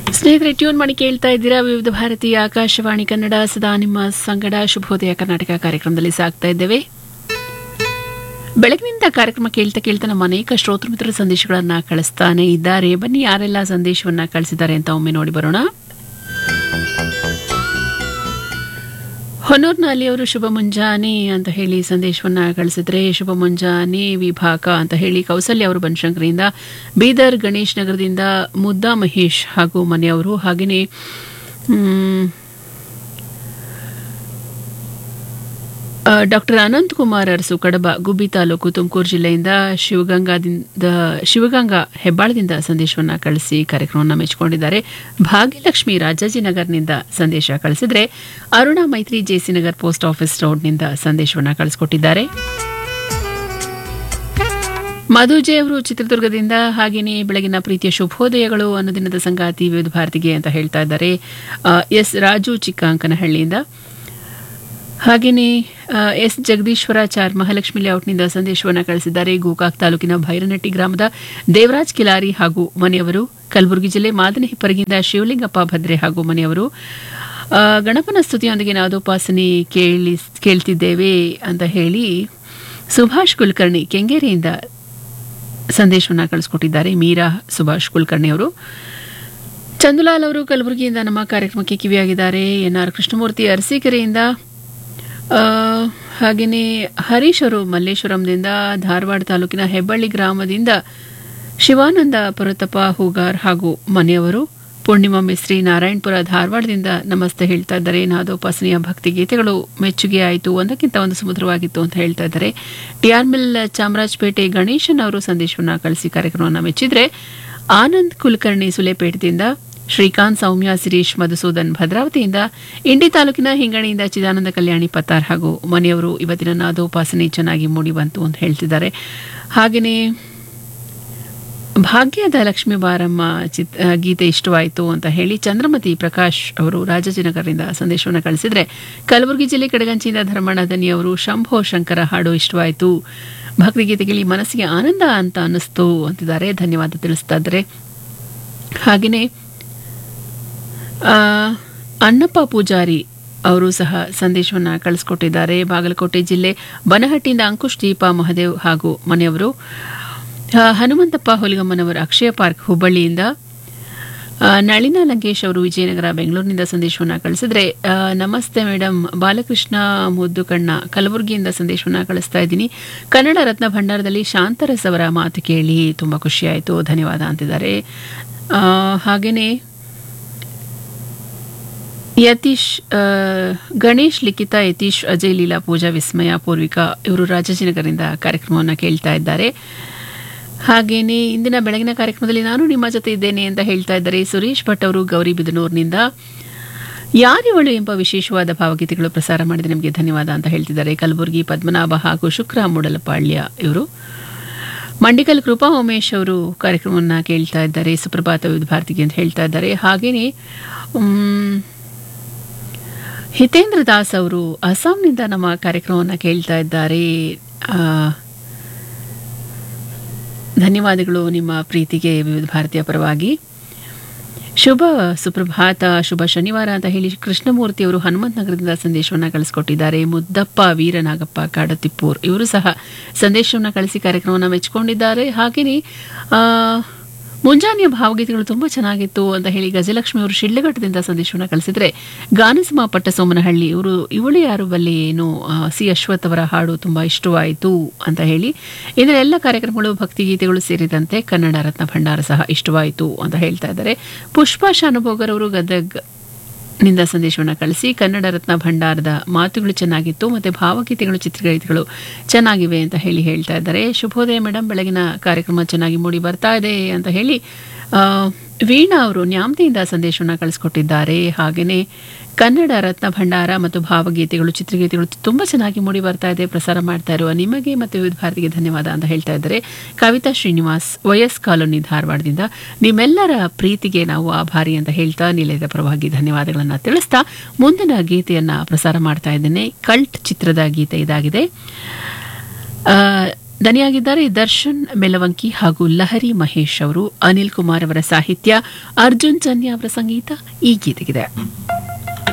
ಸ್ನೇಹಿತರೆ ಟ್ಯೂನ್ ಮಾಡಿ ಕೇಳ್ತಾ ಇದ್ದೀರಾ ವಿವಿಧ ಭಾರತೀಯ ಆಕಾಶವಾಣಿ ಕನ್ನಡ ಸದಾ ನಿಮ್ಮ ಸಂಗಡ ಶುಭೋದಯ ಕರ್ನಾಟಕ ಕಾರ್ಯಕ್ರಮದಲ್ಲಿ ಸಾಗ್ತಾ ಇದ್ದೇವೆ ಬೆಳಗಿನಿಂದ ಕಾರ್ಯಕ್ರಮ ಕೇಳ್ತಾ ಕೇಳ್ತಾ ನಮ್ಮ ಅನೇಕ ಶ್ರೋತೃ ಮಿತ್ರರ ಸಂದೇಶಗಳನ್ನ ಕಳಿಸ್ತಾನೆ ಇದ್ದಾರೆ ಬನ್ನಿ ಯಾರೆಲ್ಲ ಸಂದೇಶವನ್ನ ಕಳಿಸಿದ್ದಾರೆ ಅಂತ ಒಮ್ಮೆ ನೋಡಿ ಬರೋಣ ಹೊನ್ನೂರ್ನಲ್ಲಿ ಅವರು ಶುಭ ಮುಂಜಾನೆ ಅಂತ ಹೇಳಿ ಸಂದೇಶವನ್ನ ಕಳಿಸಿದ್ರೆ ಶುಭ ಮುಂಜಾನೆ ವಿಭಾಗ ಅಂತ ಹೇಳಿ ಕೌಸಲ್ಯ ಅವರು ಬನಶಂಕರಿಯಿಂದ ಬೀದರ್ ಗಣೇಶ್ ನಗರದಿಂದ ಮುದ್ದಾ ಮಹೇಶ್ ಹಾಗೂ ಮನೆಯವರು ಹಾಗೆಯೇ ಡಾಕ್ಟರ್ ಅನಂತ್ ಕುಮಾರ್ ಅರಸು ಕಡಬ ಗುಬ್ಬಿ ತಾಲೂಕು ತುಮಕೂರು ಜಿಲ್ಲೆಯಿಂದ ಶಿವಗಂಗಾದಿಂದ ಶಿವಗಂಗಾ ಹೆಬ್ಬಾಳದಿಂದ ಸಂದೇಶವನ್ನ ಕಳಿಸಿ ಕಾರ್ಯಕ್ರಮವನ್ನು ಮೆಚ್ಚಿಕೊಂಡಿದ್ದಾರೆ ಭಾಗ್ಯಲಕ್ಷ್ಮಿ ರಾಜಾಜಿನಗರ್ನಿಂದ ಸಂದೇಶ ಕಳಿಸಿದ್ರೆ Aruna Maitri JC Nagar post office ರೋಡ್ನಿಂದ ಸಂದೇಶವನ್ನ ಕಳಿಸಿಕೊಟ್ಟಿದ್ದಾರೆ ಮಧುಜೆ ಅವರು ಚಿತ್ರದುರ್ಗದಿಂದ ಹಾಗೆಯೇ ಬೆಳಗಿನ ಪ್ರೀತಿಯ ಶುಭೋದಯಗಳು ಅನ್ನೋದಿನದ ಸಂಗಾತಿ ವಿವಿಧ ಭಾರತಿಗೆ ಅಂತ ಹೇಳ್ತಾ ಇದ್ದಾರೆ ಎಸ್ ರಾಜು ಚಿಕ್ಕಂಕನಹಳ್ಳಿಯಿಂದ ಹಾಗೆಯೇ ಎಸ್ ಜಗದೀಶ್ವರಾಚಾರ್ ಮಹಾಲಕ್ಷ್ಮಿ ಲೇಔಟ್ನಿಂದ ಸಂದೇಶವನ್ನು ಕಳಿಸಿದ್ದಾರೆ ಗೋಕಾಕ್ ತಾಲೂಕಿನ ಭೈರನಟ್ಟಿ ಗ್ರಾಮದ ದೇವರಾಜ್ ಕಿಲಾರಿ ಹಾಗೂ ಮನೆಯವರು ಕಲಬುರಗಿ ಜಿಲ್ಲೆ ಮಾದನ ಹಿಪ್ಪರಗಿಂದ ಶಿವಲಿಂಗಪ್ಪ ಭದ್ರೆ ಹಾಗೂ ಮನೆಯವರು ಗಣಪನ ಸ್ತುತಿಯೊಂದಿಗೆ ನಾದೋಪಾಸನೆ ಕೇಳಿ ಕೇಳ್ತಿದ್ದೇವೆ ಅಂತ ಹೇಳಿ ಸುಭಾಷ್ ಕುಲಕರ್ಣಿ ಕೆಂಗೇರಿಯಿಂದ ಸಂದೇಶವನ್ನು ಕಳಿಸ್ಕೊಟ್ಟಿದ್ದಾರೆ ಮೀರಾ ಸುಭಾಷ್ ಕುಲಕರ್ಣಿ ಅವರು ಚಂದುಲಾಲ್ ಅವರು ಕಲಬುರಗಿಯಿಂದ ನಮ್ಮ ಕಾರ್ಯಕ್ರಮಕ್ಕೆ ಕಿವಿಯಾಗಿದ್ದಾರೆ ಎನ್ ಆರ್ ಕೃಷ್ಣಮೂರ್ತಿ ಅರಸೀಕೆರೆಯಿಂದ ಹಾಗೆಯೇ ಹರೀಶ್ ಅವರು ಮಲ್ಲೇಶ್ವರಂದಿಂದ ಧಾರವಾಡ ತಾಲೂಕಿನ ಹೆಬ್ಬಳ್ಳಿ ಗ್ರಾಮದಿಂದ ಶಿವಾನಂದ ಪುರತಪ್ಪ ಹೂಗಾರ್ ಹಾಗೂ ಮನೆಯವರು ಪೂರ್ಣಿಮಾ ಮಿಸ್ರಿ ನಾರಾಯಣಪುರ ಧಾರವಾಡದಿಂದ ನಮಸ್ತೆ ಹೇಳ್ತಾ ಇದ್ದಾರೆ ನಾದೋಪಾಸನೆಯ ಭಕ್ತಿ ಗೀತೆಗಳು ಮೆಚ್ಚುಗೆ ಆಯಿತು ಒಂದಕ್ಕಿಂತ ಒಂದು ಸುಮಧುರವಾಗಿತ್ತು ಅಂತ ಹೇಳ್ತಾ ಇದ್ದಾರೆ ಟಿಆರ್ ಮಿಲ್ ಚಾಮರಾಜಪೇಟೆ ಗಣೇಶನ್ ಅವರು ಸಂದೇಶವನ್ನು ಕಳಿಸಿ ಕಾರ್ಯಕ್ರಮವನ್ನು ಮೆಚ್ಚಿದ್ರೆ ಆನಂದ್ ಕುಲಕರ್ಣಿ ಸುಲೇಪೇಟದಿಂದ ಶ್ರೀಕಾಂತ್ ಸೌಮ್ಯ ಸಿರೀಶ್ ಮಧುಸೂದನ್ ಭದ್ರಾವತಿಯಿಂದ ಇಂಡಿ ತಾಲೂಕಿನ ಹಿಂಗಣಿಯಿಂದ ಚಿದಾನಂದ ಕಲ್ಯಾಣಿ ಪತ್ತಾರ್ ಹಾಗೂ ಮನೆಯವರು ಇವತ್ತಿನ ನಾದೋಪಾಸನೆ ಚೆನ್ನಾಗಿ ಮೂಡಿ ಬಂತು ಅಂತ ಹೇಳ್ತಿದ್ದಾರೆ ಹಾಗೆಯೇ ಭಾಗ್ಯದ ಲಕ್ಷ್ಮೀ ಬಾರಮ್ಮ ಚಿತ್ ಗೀತೆ ಇಷ್ಟವಾಯಿತು ಅಂತ ಹೇಳಿ ಚಂದ್ರಮತಿ ಪ್ರಕಾಶ್ ಅವರು ರಾಜಾಜಿನಗರದಿಂದ ಸಂದೇಶವನ್ನು ಕಳಿಸಿದ್ರೆ ಕಲಬುರಗಿ ಜಿಲ್ಲೆ ಕಡಗಂಚಿಯಿಂದ ಧರ್ಮಣ್ಣ ದನಿ ಅವರು ಶಂಭೋ ಶಂಕರ ಹಾಡು ಇಷ್ಟವಾಯಿತು ಭಕ್ತಿಗೀತೆಗೆ ಮನಸ್ಸಿಗೆ ಆನಂದ ಅಂತ ಅನ್ನಿಸ್ತು ಅಂತಿದ್ದಾರೆ ಧನ್ಯವಾದ ತಿಳಿಸ್ತಾ ಇದ್ದಾರೆ ಹಾಗೆಯೇ ಅಣ್ಣಪ್ಪ ಪೂಜಾರಿ ಅವರು ಸಹ ಸಂದೇಶವನ್ನು ಕಳಿಸ್ಕೊಟ್ಟಿದ್ದಾರೆ ಬಾಗಲಕೋಟೆ ಜಿಲ್ಲೆ ಬನಹಟ್ಟಿಯಿಂದ ಅಂಕುಶ್ ದೀಪ ಮಹದೇವ್ ಹಾಗೂ ಮನೆಯವರು ಹನುಮಂತಪ್ಪ ಹುಲಿಗಮ್ಮನವರ ಅಕ್ಷಯ ಪಾರ್ಕ್ ಹುಬ್ಬಳ್ಳಿಯಿಂದ ನಳಿನಾ ಲಂಕೇಶ್ ಅವರು ವಿಜಯನಗರ ಬೆಂಗಳೂರಿನಿಂದ ಸಂದೇಶವನ್ನು ಕಳಿಸಿದ್ರೆ ನಮಸ್ತೆ ಮೇಡಮ್ ಬಾಲಕೃಷ್ಣ ಮುದ್ದುಕಣ್ಣ ಕಲಬುರಗಿಯಿಂದ ಸಂದೇಶವನ್ನು ಕಳಿಸ್ತಾ ಇದ್ದೀನಿ ಕನ್ನಡ ರತ್ನ ಭಂಡಾರದಲ್ಲಿ ಶಾಂತರಸ್ ಅವರ ಮಾತು ಕೇಳಿ ತುಂಬ ಖುಷಿಯಾಯಿತು ಧನ್ಯವಾದ ಅಂತಿದ್ದಾರೆ ಹಾಗೆಯೇ ಯತೀಶ್ ಗಣೇಶ್ ಲಿಖಿತ ಯತೀಶ್ ಅಜಯ್ ಲೀಲಾ ಪೂಜಾ ವಿಸ್ಮಯ ಪೂರ್ವಿಕಾ ಇವರು ರಾಜಾಜಿನಗರದಿಂದ ಕಾರ್ಯಕ್ರಮವನ್ನು ಕೇಳ್ತಾ ಇದ್ದಾರೆ ಹಾಗೇನೆ ಇಂದಿನ ಬೆಳಗಿನ ಕಾರ್ಯಕ್ರಮದಲ್ಲಿ ನಾನು ನಿಮ್ಮ ಜೊತೆ ಇದ್ದೇನೆ ಅಂತ ಹೇಳ್ತಾ ಇದ್ದಾರೆ ಸುರೇಶ್ ಭಟ್ ಅವರು ಗೌರಿಬಿದನೂರಿನಿಂದ ಯಾರಿವಳು ಎಂಬ ವಿಶೇಷವಾದ ಭಾವಗೀತೆಗಳು ಪ್ರಸಾರ ಮಾಡಿದ ನಿಮಗೆ ಧನ್ಯವಾದ ಅಂತ ಹೇಳ್ತಿದ್ದಾರೆ ಕಲಬುರಗಿ ಪದ್ಮನಾಭ ಹಾಗೂ ಶುಕ್ರ ಮೂಡಲಪಾಳ್ಯ ಇವರು ಮಂಡಿಕಲ್ ಕೃಪಾ ಉಮೇಶ್ ಅವರು ಕಾರ್ಯಕ್ರಮವನ್ನು ಕೇಳ್ತಾ ಇದ್ದಾರೆ ಸುಪ್ರಭಾತ ವಿವಿಧ ಭಾರತಿಗೆ ಅಂತ ಹೇಳ್ತಾ ಇದ್ದಾರೆ ಹಾಗೇನೆ ಹಿತೇಂದ್ರ ದಾಸ್ ಅವರು ಅಸ್ಸಾಂನಿಂದ ನಮ್ಮ ಕಾರ್ಯಕ್ರಮವನ್ನು ಕೇಳ್ತಾ ಇದ್ದಾರೆ ಧನ್ಯವಾದಗಳು ನಿಮ್ಮ ಪ್ರೀತಿಗೆ ವಿವಿಧ ಭಾರತೀಯ ಪರವಾಗಿ ಶುಭ ಸುಪ್ರಭಾತ ಶುಭ ಶನಿವಾರ ಅಂತ ಹೇಳಿ ಕೃಷ್ಣಮೂರ್ತಿ ಅವರು ಹನುಮಂತ ನಗರದಿಂದ ಸಂದೇಶವನ್ನು ಕಳಿಸ್ಕೊಟ್ಟಿದ್ದಾರೆ ಮುದ್ದಪ್ಪ ವೀರನಾಗಪ್ಪ ಕಾಡತಿಪ್ಪೂರ್ ಇವರು ಸಹ ಸಂದೇಶವನ್ನು ಕಳಿಸಿ ಕಾರ್ಯಕ್ರಮವನ್ನು ಮೆಚ್ಚಿಕೊಂಡಿದ್ದಾರೆ ಹಾಗೆಯೇ ಮುಂಜಾನೆಯ ಭಾವಗೀತೆಗಳು ತುಂಬ ಚೆನ್ನಾಗಿತ್ತು ಅಂತ ಹೇಳಿ ಗಜಲಕ್ಷ್ಮಿ ಅವರು ಶಿಡ್ಲಘಟ್ಟದಿಂದ ಸಂದೇಶವನ್ನು ಕಳಿಸಿದ್ರೆ ಗಾನಸಮ ಪಟ್ಟಸೋಮನಹಳ್ಳಿ ಇವರು ಇವಳು ಯಾರು ಬಲ್ಲಿ ಏನು ಸಿ ಅಶ್ವಥ್ ಅವರ ಹಾಡು ತುಂಬ ಇಷ್ಟವಾಯಿತು ಅಂತ ಹೇಳಿ ಇದರ ಎಲ್ಲ ಕಾರ್ಯಕ್ರಮಗಳು ಭಕ್ತಿಗೀತೆಗಳು ಸೇರಿದಂತೆ ಕನ್ನಡ ರತ್ನ ಭಂಡಾರ ಸಹ ಇಷ್ಟವಾಯಿತು ಅಂತ ಹೇಳ್ತಾ ಇದ್ದಾರೆ ಪುಷ್ಪಾ ಶಾನುಭೋಗರ್ ಅವರು ಗದಗ್ ನಿಂದ ಸಂದೇಶವನ್ನು ಕಳಿಸಿ ಕನ್ನಡ ರತ್ನ ಭಂಡಾರದ ಮಾತುಗಳು ಚೆನ್ನಾಗಿತ್ತು ಮತ್ತು ಭಾವಗೀತೆಗಳು ಚಿತ್ರಗೀತೆಗಳು ಚೆನ್ನಾಗಿವೆ ಅಂತ ಹೇಳಿ ಹೇಳ್ತಾ ಇದ್ದಾರೆ ಶುಭೋದಯ ಮೇಡಮ್ ಬೆಳಗಿನ ಕಾರ್ಯಕ್ರಮ ಚೆನ್ನಾಗಿ ಮೂಡಿ ಬರ್ತಾ ಇದೆ ಅಂತ ಹೇಳಿ ವೀಣಾ ಅವರು ನ್ಯಾಮತಿಯಿಂದ ಸಂದೇಶವನ್ನು ಕಳಿಸ್ಕೊಟ್ಟಿದ್ದಾರೆ ಹಾಗೆಯೇ ಕನ್ನಡ ರತ್ನ ಭಂಡಾರ ಮತ್ತು ಭಾವಗೀತೆಗಳು ಚಿತ್ರಗೀತೆಗಳು ತುಂಬ ಚೆನ್ನಾಗಿ ಮೂಡಿ ಬರ್ತಾ ಇದೆ ಪ್ರಸಾರ ಮಾಡ್ತಾ ಇರುವ ನಿಮಗೆ ಮತ್ತು ವಿವಿಧ ಭಾರತಿಗೆ ಧನ್ಯವಾದ ಅಂತ ಹೇಳ್ತಾ ಇದ್ದಾರೆ ಕವಿತಾ ಶ್ರೀನಿವಾಸ್ ವೈಎಸ್ ಕಾಲೋನಿ ಧಾರವಾಡದಿಂದ ನಿಮ್ಮೆಲ್ಲರ ಪ್ರೀತಿಗೆ ನಾವು ಆಭಾರಿ ಅಂತ ಹೇಳ್ತಾ ನಿಲಯದ ಪರವಾಗಿ ಧನ್ಯವಾದಗಳನ್ನು ತಿಳಿಸ್ತಾ ಮುಂದಿನ ಗೀತೆಯನ್ನು ಪ್ರಸಾರ ಮಾಡ್ತಾ ಇದ್ದೇನೆ ಕಲ್ಟ್ ಚಿತ್ರದ ಗೀತೆ ಇದಾಗಿದೆ ದನಿಯಾಗಿದ್ದಾರೆ ದರ್ಶನ್ ಮೆಲವಂಕಿ ಹಾಗೂ ಲಹರಿ ಮಹೇಶ್ ಅವರು ಅನಿಲ್ ಕುಮಾರ್ ಅವರ ಸಾಹಿತ್ಯ ಅರ್ಜುನ್ ಜನ್ಯ ಅವರ ಸಂಗೀತ ಈ ಗೀತೆಗಿದೆ